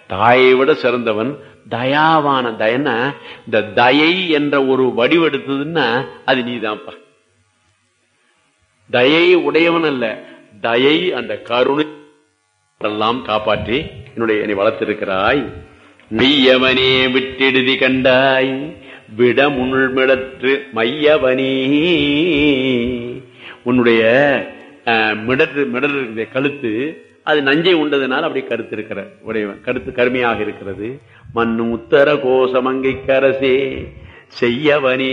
தாயை விட சிறந்தவன் தயாவான தயன்னா இந்த தயை என்ற ஒரு வடிவெடுத்ததுன்னா அது நீதான்ப்பா தயை உடையவன் அல்ல தயை அந்த கருணை எல்லாம் காப்பாற்றி என்னுடைய என்னை வளர்த்திருக்கிறாய் மெய்யவனே விட்டெடுதி கண்டாய் விட முள்மிடற்று மையவனே உன்னுடைய அஹ், மிடற்று மிடர் இருக்கிற கழுத்து அது நஞ்சை உண்டதுனால அப்படி கருத்து இருக்கிற உடையவன் கருத்து கருமையாக இருக்கிறது மண்ணு உத்தர கோசமங்கை கரசே செய்யவனே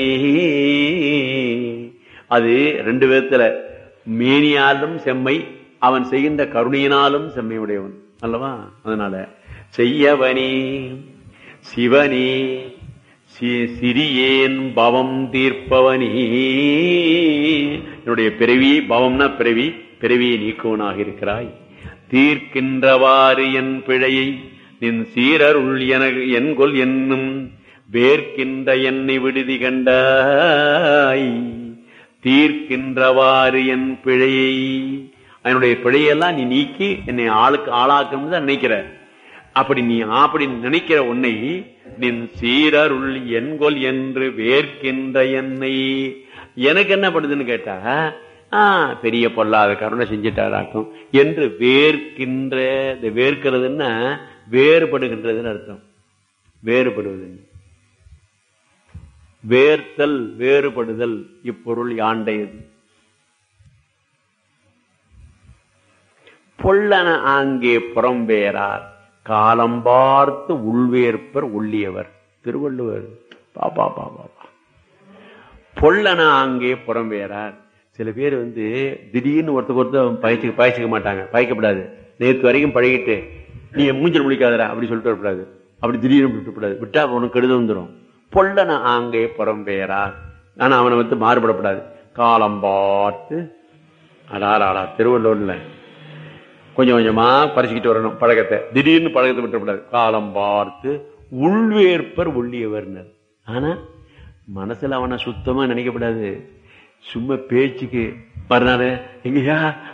அது ரெண்டு விதத்துல மேனியாலும் செம்மை அவன் செய்கின்ற கருணையினாலும் செம்மை உடையவன் அல்லவா அதனால செய்யவனே சிவனே சி- சிறியேன் பவம் தீர்ப்பவனே என்னுடைய பிறவி பவம்னா பிறவி பிறவியை நீக்குவனாக இருக்கிறாய் தீர்க்கின்றவாறு என் பிழையை நின் சீரருள் என என்கொல் என்னும் வேர்க்கின்ற என்னை விடுதி கண்டாய் தீர்க்கின்றவாறு என் பிழையை என்னுடைய பிழையெல்லாம் நீ நீக்கி என்னை ஆளுக்கு ஆளாக்கணும் தான் நினைக்கிற அப்படி நீ அப்படி நினைக்கிற உன்னை நின் சீரருள் என்கொல் என்று வேர்க்கின்ற என்னை எனக்கு என்ன பண்ணுதுன்னு கேட்டா ஆ பெரிய பொல்லாத கருணை செஞ்சிட்டாராக்கும் என்று வேர்க்கின்ற இந்த வேர்க்கிறதுன்னா வேறுபடுகின்றதுன்னு அர்த்தம் வேறுபடுவது வேர்த்தல் வேறுபடுதல் இப்பொருள் யாண்டையது பொல்லன ஆங்கே புறம்பேரார் காலம் பார்த்து உள்வேற்பர் உள்ளியவர் திருவள்ளுவர் பாப்பா பாப்பா பொல்லன ஆங்கே புறம்பேரார் சில பேர் வந்து திடீர்னு ஒருத்தருக்கு ஒருத்தர் பயிற்சி பயிற்சிக்க மாட்டாங்க பயிக்கப்படாது நேற்று வரைக்கும் பழகிட்டு நீ என் மூஞ்சல் முடிக்காதடா அப்படி சொல்லிட்டு வரக்கூடாது அப்படி திடீர்னு விட்டுக்கூடாது விட்டா உனக்கு கெடுதல் வந்துடும் பொல்லன ஆங்கே புறம்பேரார் ஆனா அவனை வந்து மாறுபடக்கூடாது காலம் பார்த்து அடாராடா திருவள்ளூர்ல கொஞ்சம் கொஞ்சமா பறிச்சுக்கிட்டு வரணும் பழக்கத்தை திடீர்னு பழக்கத்தை விட்டுறக்கூடாது காலம் பார்த்து உள்வேற்பர் உள்ளியவர்னர் ஆனா மனசுல அவனை சுத்தமா நினைக்கப்படாது சும்மா பேச்சுக்கு மறுநாள் எங்கயா